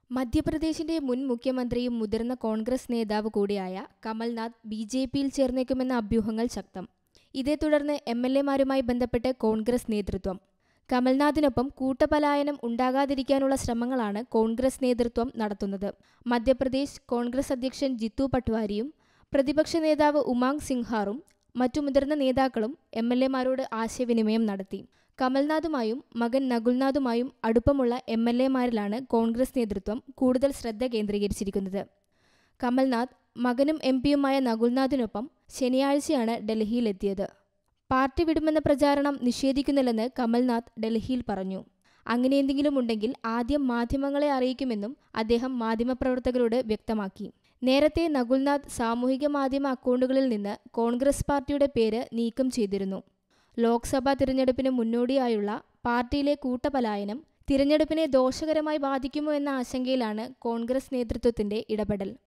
മധ്യപ്രദേശിന്റെ മുൻ മുഖ്യമന്ത്രിയും മുതിർന്ന കോൺഗ്രസ് നേതാവ് കൂടിയായ കമൽനാഥ് ബി ജെ പിയിൽ ചേർന്നേക്കുമെന്ന അഭ്യൂഹങ്ങൾ ശക്തം ഇതേ തുടർന്ന് എം എൽ എമാരുമായി ബന്ധപ്പെട്ട് കോൺഗ്രസ് നേതൃത്വം കമൽനാഥിനൊപ്പം കൂട്ടപലായനം ഉണ്ടാകാതിരിക്കാനുള്ള ശ്രമങ്ങളാണ് കോൺഗ്രസ് നേതൃത്വം നടത്തുന്നത് മധ്യപ്രദേശ് കോൺഗ്രസ് അധ്യക്ഷൻ ജിത്തു പട്വാരിയും പ്രതിപക്ഷ നേതാവ് ഉമാങ് സിംഹാറും മറ്റു മുതിർന്ന നേതാക്കളും എം എൽ എമാരോട് ആശയവിനിമയം നടത്തി കമൽനാഥുമായും മകൻ നകുൽനാഥുമായും അടുപ്പമുള്ള എം എൽ എമാരിലാണ് കോൺഗ്രസ് നേതൃത്വം കൂടുതൽ ശ്രദ്ധ കേന്ദ്രീകരിച്ചിരിക്കുന്നത് കമൽനാഥ് മകനും എം പിയുമായ നകുൽനാഥിനൊപ്പം ശനിയാഴ്ചയാണ് ഡൽഹിയിലെത്തിയത് പാർട്ടി വിടുമെന്ന പ്രചാരണം നിഷേധിക്കുന്നില്ലെന്ന് കമൽനാഥ് ഡൽഹിയിൽ പറഞ്ഞു അങ്ങനെ എന്തെങ്കിലും ഉണ്ടെങ്കിൽ ആദ്യം മാധ്യമങ്ങളെ അറിയിക്കുമെന്നും അദ്ദേഹം മാധ്യമപ്രവർത്തകരോട് വ്യക്തമാക്കി നേരത്തെ നകുൽനാഥ് സാമൂഹിക മാധ്യമ അക്കൗണ്ടുകളിൽ നിന്ന് കോൺഗ്രസ് പാർട്ടിയുടെ പേര് നീക്കം ചെയ്തിരുന്നു ലോക്സഭാ തിരഞ്ഞെടുപ്പിന് മുന്നോടിയായുള്ള പാർട്ടിയിലെ കൂട്ടപലായനം തിരഞ്ഞെടുപ്പിനെ ദോഷകരമായി ബാധിക്കുമോ എന്ന ആശങ്കയിലാണ് കോൺഗ്രസ് നേതൃത്വത്തിന്റെ ഇടപെടൽ